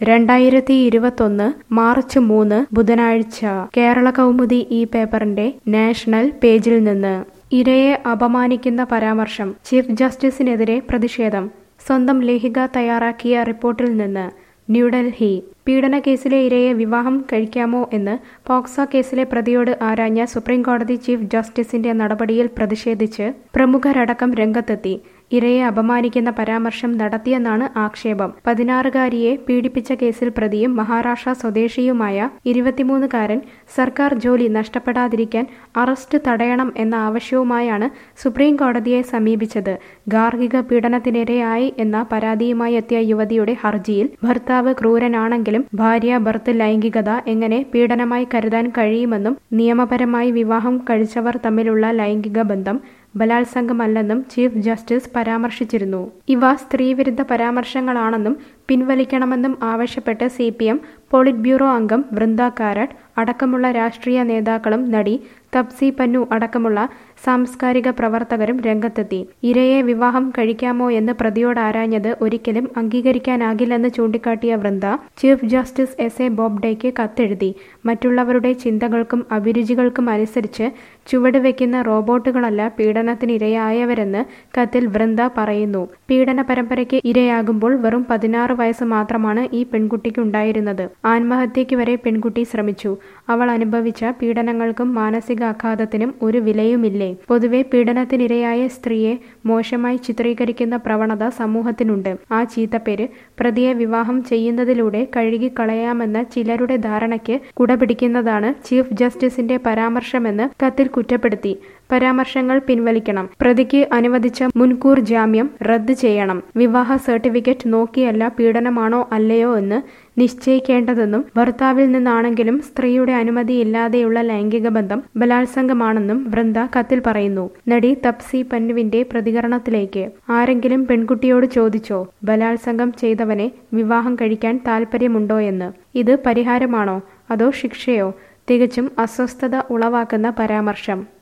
രണ്ടായിരത്തി ഇരുപത്തൊന്ന് മാർച്ച് മൂന്ന് ബുധനാഴ്ച കേരള കൗമുദി ഈ പേപ്പറിന്റെ നാഷണൽ പേജിൽ നിന്ന് ഇരയെ അപമാനിക്കുന്ന പരാമർശം ചീഫ് ജസ്റ്റിസിനെതിരെ പ്രതിഷേധം സ്വന്തം ലേഖിക തയ്യാറാക്കിയ റിപ്പോർട്ടിൽ നിന്ന് ന്യൂഡൽഹി പീഡന കേസിലെ ഇരയെ വിവാഹം കഴിക്കാമോ എന്ന് പോക്സോ കേസിലെ പ്രതിയോട് ആരാഞ്ഞ സുപ്രീം കോടതി ചീഫ് ജസ്റ്റിസിന്റെ നടപടിയിൽ പ്രതിഷേധിച്ച് പ്രമുഖരടക്കം രംഗത്തെത്തി ഇരയെ അപമാനിക്കുന്ന പരാമർശം നടത്തിയെന്നാണ് ആക്ഷേപം പതിനാറുകാരിയെ പീഡിപ്പിച്ച കേസിൽ പ്രതിയും മഹാരാഷ്ട്ര സ്വദേശിയുമായ ഇരുപത്തിമൂന്നുകാരൻ സർക്കാർ ജോലി നഷ്ടപ്പെടാതിരിക്കാൻ അറസ്റ്റ് തടയണം എന്ന ആവശ്യവുമായാണ് സുപ്രീം കോടതിയെ സമീപിച്ചത് ഗാർഹിക പീഡനത്തിനിരയായി എന്ന പരാതിയുമായി എത്തിയ യുവതിയുടെ ഹർജിയിൽ ഭർത്താവ് ക്രൂരനാണെങ്കിലും ഭാര്യ ഭർത്ത് ലൈംഗികത എങ്ങനെ പീഡനമായി കരുതാൻ കഴിയുമെന്നും നിയമപരമായി വിവാഹം കഴിച്ചവർ തമ്മിലുള്ള ലൈംഗിക ബന്ധം ബലാത്സംഗമല്ലെന്നും ചീഫ് ജസ്റ്റിസ് പരാമർശിച്ചിരുന്നു ഇവ സ്ത്രീവിരുദ്ധ പരാമർശങ്ങളാണെന്നും പിൻവലിക്കണമെന്നും ആവശ്യപ്പെട്ട് C P M polit bureau അംഗം വൃന്ദ കാരട്ട് അടക്കമുള്ള രാഷ്ട്രീയ നേതാക്കളും നടി തപ്സി പന്നു അടക്കമുള്ള സാംസ്കാരിക പ്രവർത്തകരും രംഗത്തെത്തി ഇരയെ വിവാഹം കഴിക്കാമോ എന്ന് പ്രതിയോട് ആരാഞ്ഞത് ഒരിക്കലും അംഗീകരിക്കാനാകില്ലെന്ന് ചൂണ്ടിക്കാട്ടിയ Brinda chief justice S A ബോബ്ഡെയ്ക്ക് കത്തെഴുതി മറ്റുള്ളവരുടെ ചിന്തകൾക്കും അഭിരുചികൾക്കും അനുസരിച്ച് ചുവടുവെക്കുന്ന റോബോട്ടുകളല്ല പീഡനത്തിനിരയായവരെന്ന് കത്തിൽ വൃന്ദ പറയുന്നു പീഡന പരമ്പരയ്ക്ക് ഇരയാകുമ്പോൾ വെറും പതിനാറ് വയസ്സ് മാത്രമാണ് ഈ പെൺകുട്ടിക്ക് ഉണ്ടായിരുന്നത് ആത്മഹത്യയ്ക്ക് വരെ പെൺകുട്ടി ശ്രമിച്ചു അവൾ അനുഭവിച്ച പീഡനങ്ങൾക്കും മാനസികാഘാതത്തിനും ഒരു വിലയുമില്ലേ പൊതുവെ പീഡനത്തിനിരയായ സ്ത്രീയെ മോശമായി ചിത്രീകരിക്കുന്ന പ്രവണത സമൂഹത്തിനുണ്ട് ആ ചീത്തപ്പേര് പ്രതിയെ വിവാഹം ചെയ്യുന്നതിലൂടെ കഴുകിക്കളയാമെന്ന ചിലരുടെ ധാരണയ്ക്ക് കുടപിടിക്കുന്നതാണ് ചീഫ് ജസ്റ്റിസിന്റെ പരാമർശമെന്ന് കത്തിൽ കുറ്റപ്പെടുത്തി പരാമർശങ്ങൾ പിൻവലിക്കണം പ്രതിക്ക് അനുവദിച്ച മുൻകൂർ ജാമ്യം റദ്ദ് ചെയ്യണം വിവാഹ സർട്ടിഫിക്കറ്റ് നോക്കിയല്ല പീഡനമാണോ അല്ലയോ എന്ന് നിശ്ചയിക്കേണ്ടതെന്നും ഭർത്താവിൽ നിന്നാണെങ്കിലും സ്ത്രീയുടെ അനുമതിയില്ലാതെയുള്ള ലൈംഗിക ബന്ധം ബലാത്സംഗമാണെന്നും വൃന്ദ കത്തിൽ പറയുന്നു നടി തപ്സി പന്നുവിന്റെ പ്രതികരണത്തിലേക്ക് ആരെങ്കിലും പെൺകുട്ടിയോട് ചോദിച്ചോ ബലാത്സംഗം ചെയ്തവനെ വിവാഹം കഴിക്കാൻ താല്പര്യമുണ്ടോയെന്ന് ഇത് പരിഹാരമാണോ അതോ ശിക്ഷയോ തികച്ചും അസ്വസ്ഥത ഉളവാക്കുന്ന പരാമർശം